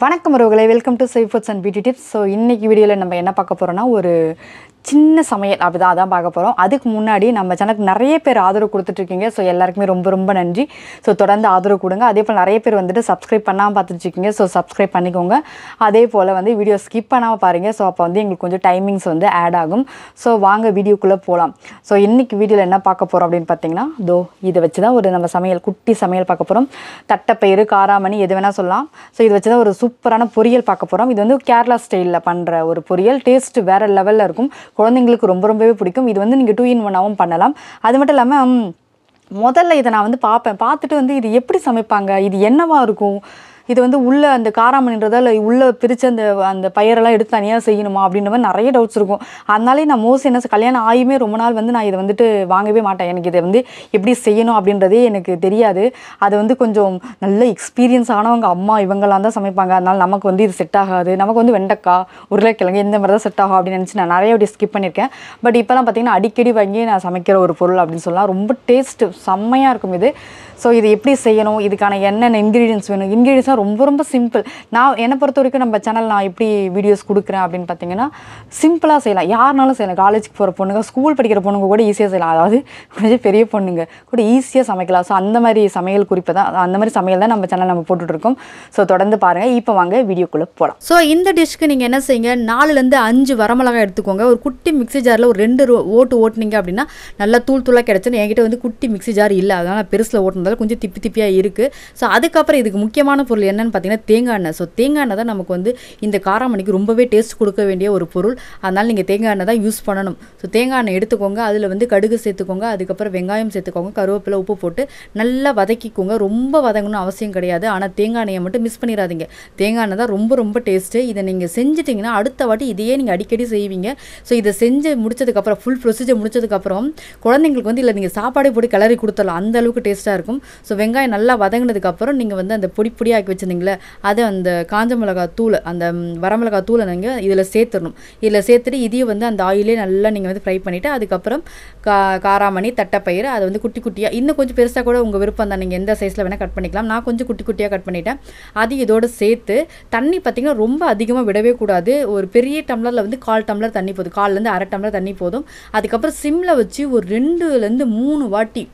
வணக்கம் உறவுகளை welcome to safe foods and beauty tips so இன்னைக்கு வீடியோவில் நம்ம என்ன பார்க்க போகிறோம்னா ஒரு சின்ன சமையல் அப்படிதான் அதான் பார்க்க போகிறோம் அதுக்கு முன்னாடி நம்ம சேனலுக்கு நிறைய பேர் ஆதரவு கொடுத்துட்ருக்கீங்க ஸோ எல்லாருக்குமே ரொம்ப ரொம்ப நன்றி ஸோ தொடர்ந்து ஆதரவு கொடுங்க அதே போல் நிறைய பேர் வந்துட்டு சப்ஸ்கிரைப் பண்ணாமல் பார்த்துட்ருக்கீங்க ஸோ சப்ஸ்கிரைப் பண்ணிக்கோங்க அதே போல் வந்து வீடியோ ஸ்கிப் பண்ணாமல் பாருங்கள் ஸோ அப்போ வந்து எங்களுக்கு கொஞ்சம் டைமிங்ஸ் வந்து ஆட் ஆகும் ஸோ வாங்க வீடியோக்குள்ளே போகலாம் ஸோ இன்னைக்கு வீடியோவில் என்ன பார்க்க போகிறோம் அப்படின்னு பார்த்தீங்கன்னா தோ இதை வச்சு தான் ஒரு நம்ம சமையல் குட்டி சமையல் பார்க்க போகிறோம் தட்டைப்பயிறு காராமணி எது வேணால் சொல்லலாம் ஸோ இது வச்சு தான் ஒரு சூப்பரான பொரியல் பார்க்க போகிறோம் இது வந்து கேரளா ஸ்டைலில் பண்ணுற ஒரு பொரியல் டேஸ்ட் வேறு லெவலில் இருக்கும் குழந்தைங்களுக்கு ரொம்ப ரொம்பவே பிடிக்கும் இது வந்து நீங்கள் டூ இன் ஒன்னாகவும் பண்ணலாம் அது மட்டும் இல்லாமல் ம், முதல்ல இதை நான் வந்து பார்ப்பேன் பார்த்துட்டு வந்து இது எப்படி சமைப்பாங்க இது என்னவா இருக்கும் இது வந்து உள்ள அந்த காராமணின்றதா இல்லை உள்ள பிரித்து அந்த அந்த பயிரெல்லாம் எடுத்து தனியாக செய்யணுமா அப்படின்ற மாதிரி நிறைய டவுட்ஸ் இருக்கும் அதனாலே நான் மோஸ்ட் என்ன கல்யாணம் ஆகியுமே ரொம்ப நாள் வந்து நான் இதை வந்துட்டு வாங்கவே மாட்டேன் எனக்கு இதை வந்து எப்படி செய்யணும் அப்படின்றதே எனக்கு தெரியாது அது வந்து கொஞ்சம் நல்ல எக்ஸ்பீரியன்ஸ் ஆனவங்க அம்மா இவங்கெல்லாம் தான் சமைப்பாங்க அதனால நமக்கு வந்து இது செட் ஆகாது நமக்கு வந்து வெண்டைக்காய் உருளைக்கிழங்கு இந்த மாதிரி தான் செட் ஆகும் அப்படின்னு நினச்சி நான் நிறைய வாட்டி ஸ்கிப் பண்ணியிருக்கேன் பட் இப்போலாம் பார்த்தீங்கன்னா அடிக்கடி வாங்கி நான் சமைக்கிற ஒரு பொருள் அப்படின்னு சொல்லலாம் ரொம்ப டேஸ்ட்டு செம்மையாக இருக்கும் இது ஸோ இது எப்படி செய்யணும் இதுக்கான என்னென்ன இன்க்ரீடியன்ஸ் வேணும் இன்க்ரீடியன்ஸ்லாம் ரொம்ப ரொம்ப சிம்பிள் நான் என்னை பொறுத்த வரைக்கும் நம்ம சேனல் நான் எப்படி வீடியோஸ் கொடுக்குறேன் அப்படின்னு பார்த்தீங்கன்னா சிம்பிளாக செய்யலாம் யாருனாலும் செய்யலாம் காலேஜுக்கு போகிற பொண்ணுங்க ஸ்கூல் படிக்கிற பொண்ணுங்க கூட ஈஸியாக செய்யலாம் அதாவது கொஞ்சம் பெரிய பொண்ணுங்க கூட ஈஸியாக சமைக்கலாம் ஸோ அந்த மாதிரி சமையல் குறிப்பு தான் அந்த மாதிரி சமையல் தான் நம்ம சேனல் நம்ம போட்டுட்ருக்கோம் ஸோ தொடர்ந்து பாருங்கள் இப்போ வாங்க வீடியோக்குள்ளே போகலாம் ஸோ இந்த டிஷ்க்கு நீங்கள் என்ன செய்யுங்க நாலுலேருந்து அஞ்சு வரமிளகாய் எடுத்துக்கோங்க ஒரு குட்டி மிக்ஸி ஜாரில் ஒரு ரெண்டு ரோ- ஓட்டு ஓட்டுனீங்க அப்படின்னா நல்லா தூள் தூளாக கிடச்சிடும் என்கிட்ட வந்து குட்டி மிக்ஸி ஜார் இல்லை அதனால் பெருசில் ஓட்டுனதால கொஞ்சம் திப்பி திப்பியாக இருக்குது ஸோ அதுக்கப்புறம் இதுக்கு முக்கியமான பொருள் என்னன்னு பார்த்தீங்கன்னா தேங்காய் எண்ணெய் ஸோ தேங்காய் எண்ணெய் தான் நமக்கு வந்து இந்த காராமணிக்கு ரொம்பவே டேஸ்ட் கொடுக்க வேண்டிய ஒரு பொருள் அதனால் நீங்கள் தேங்காய் எண்ணெய் தான் யூஸ் பண்ணணும் ஸோ தேங்காய் எண்ணெய் எடுத்துக்கோங்க அதில் வந்து கடுகு சேர்த்துக்கோங்க அதுக்கப்புறம் வெங்காயம் சேர்த்துக்கோங்க கருவேப்பிலை உப்பு போட்டு நல்லா வதக்கிக்கோங்க ரொம்ப வதங்கணும் அவசியம் கிடையாது ஆனால் தேங்காய் எண்ணெயை மட்டும் மிஸ் பண்ணிடாதீங்க தேங்காய் எண்ணெய் தான் ரொம்ப ரொம்ப டேஸ்ட்டு இதை நீங்கள் செஞ்சிட்டிங்கன்னா அடுத்த வாட்டி இதையே நீங்கள் அடிக்கடி செய்வீங்க ஸோ இதை செஞ்சு முடிச்சதுக்கப்புறம் ஃபுல் ப்ரொசீஜர் முடிச்சதுக்கப்புறம் குழந்தைங்களுக்கு வந்து இல்லை நீங்கள் சாப்பாடே போட்டு கிளறி கொடுத்துடலாம் அந்த அளவுக்கு டேஸ்ட்டாக இருக்கும் ஸோ வெங்காயம் நல்லா வதங்கினதுக்கப்புறம் நீங்கள் வந்து அந்த பொடி பொடியாக ஆக்கி வச்சிருந்தீங்களே அதை அந்த காஞ்ச மிளகாய் தூள் அந்த ம், வரமிளகாய் தூளை நீங்கள் இதில் சேர்த்துடணும் இதில் சேர்த்துட்டு இதையும் வந்து அந்த ஆயிலே நல்லா நீங்கள் வந்து ஃப்ரை பண்ணிவிட்டு அதுக்கப்புறம் கா காராமணி தட்டைப்பயிறு அதை வந்து குட்டி குட்டியாக இன்னும் கொஞ்சம் பெருசாக கூட உங்கள் விருப்பம் தான் நீங்கள் எந்த சைஸில் வேணால் கட் பண்ணிக்கலாம் நான் கொஞ்சம் குட்டி குட்டியாக கட் பண்ணிட்டேன் அது இதோட சேர்த்து தண்ணி பார்த்திங்கன்னா ரொம்ப அதிகமாக விடவே கூடாது ஒரு பெரிய டம்ளரில் வந்து கால் டம்ளர் தண்ணி போதும் கால்லேருந்து அரை டம்ளர் தண்ணி போதும் அதுக்கப்புறம் சிம்மில் வச்சு ஒரு ரெண்டுலேருந்து மூணு வாட்டி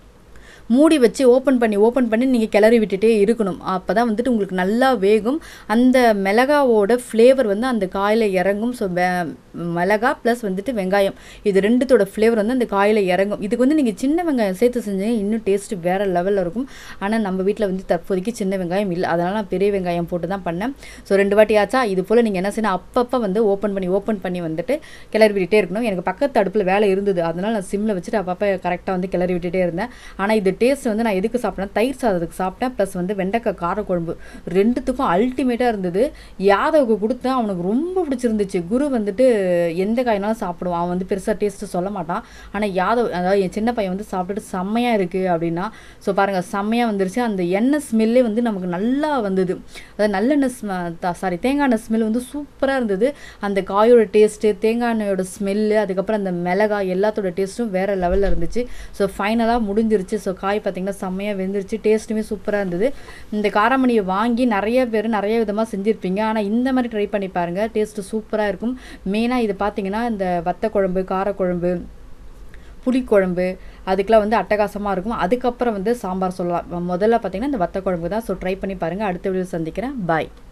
மூடி வச்சு ஓப்பன் பண்ணி ஓப்பன் பண்ணி நீங்கள் கிளறி விட்டுட்டே இருக்கணும் அப்போ தான் வந்துட்டு உங்களுக்கு நல்லா வேகும் அந்த மிளகாவோட ஃப்ளேவர் வந்து அந்த காயில் இறங்கும் ஸோ மிளகா ப்ளஸ் வந்துட்டு வெங்காயம் இது ரெண்டுத்தோட ஃப்ளேவர் வந்து அந்த காயில் இறங்கும் இதுக்கு வந்து நீங்கள் சின்ன வெங்காயம் சேர்த்து செஞ்சீங்க இன்னும் டேஸ்ட் வேறு லெவலில் இருக்கும் ஆனால் நம்ம வீட்டில் வந்து தற்போதைக்கு சின்ன வெங்காயம் இல்லை அதனால் நான் பெரிய வெங்காயம் போட்டு தான் பண்ணேன் ஸோ ரெண்டு வாட்டி ஆச்சா இது போல் நீங்கள் என்ன செய்யணும் அப்பப்போ வந்து ஓப்பன் பண்ணி ஓப்பன் பண்ணி வந்துட்டு கிளறி விட்டுட்டே இருக்கணும் எனக்கு பக்கத்து அடுப்பில் வேலை இருந்தது அதனால் நான் சிம்மில் வச்சுட்டு அப்பப்போ கரெக்டாக வந்து கிளறி விட்டுட்டே இருந்தேன் ஆனால் இது டேஸ்ட் வந்து நான் எதுக்கு சாப்பிட்டேன் தயிர் சாதத்துக்கு சாப்பிட்டேன் ப்ளஸ் வந்து வெண்டைக்காய் காரக்குழம்பு ரெண்டுத்துக்கும் அல்டிமேட்டாக இருந்தது யாதவுக்கு கொடுத்தேன் அவனுக்கு ரொம்ப பிடிச்சிருந்துச்சு குரு வந்துட்டு எந்த காயினாலும் சாப்பிடுவான் அவன் வந்து பெருசாக டேஸ்ட்டு சொல்ல மாட்டான் ஆனால் யாதவ் அதாவது என் சின்ன பையன் வந்து சாப்பிட்டுட்டு செம்மையாக இருக்குது அப்படின்னா ஸோ பாருங்கள் செம்மையாக வந்துருச்சு அந்த எண்ணெய் ஸ்மெல்லே வந்து நமக்கு நல்லா வந்தது அதாவது நல்லெண்ணெய் ஸ்மெ சாரி தேங்காய் எண்ணெய் ஸ்மெல் வந்து சூப்பராக இருந்தது அந்த காயோட டேஸ்ட்டு தேங்காய் எண்ணெயோட ஸ்மெல்லு அதுக்கப்புறம் அந்த மிளகாய் எல்லாத்தோட டேஸ்ட்டும் வேறு லெவலில் இருந்துச்சு ஸோ ஃபைனலாக முடிஞ்சிருச்சு ஸோ காய் பார்த்திங்கன்னா செம்மையாக வெந்துருச்சு டேஸ்ட்டுமே சூப்பராக இருந்தது இந்த காராமணியை வாங்கி நிறைய பேர் நிறைய விதமாக செஞ்சுருப்பீங்க ஆனால் இந்த மாதிரி ட்ரை பண்ணி பாருங்கள் டேஸ்ட்டு சூப்பராக இருக்கும் மெயினாக இது பார்த்தீங்கன்னா இந்த வத்த குழம்பு காரக்குழம்பு புளிக்குழம்பு அதுக்கெலாம் வந்து அட்டகாசமாக இருக்கும் அதுக்கப்புறம் வந்து சாம்பார் சொல்லலாம் முதல்ல பார்த்தீங்கன்னா இந்த வத்த குழம்பு தான் ஸோ ட்ரை பண்ணி பாருங்கள் அடுத்த வீடியோ சந்திக்கிறேன் பாய்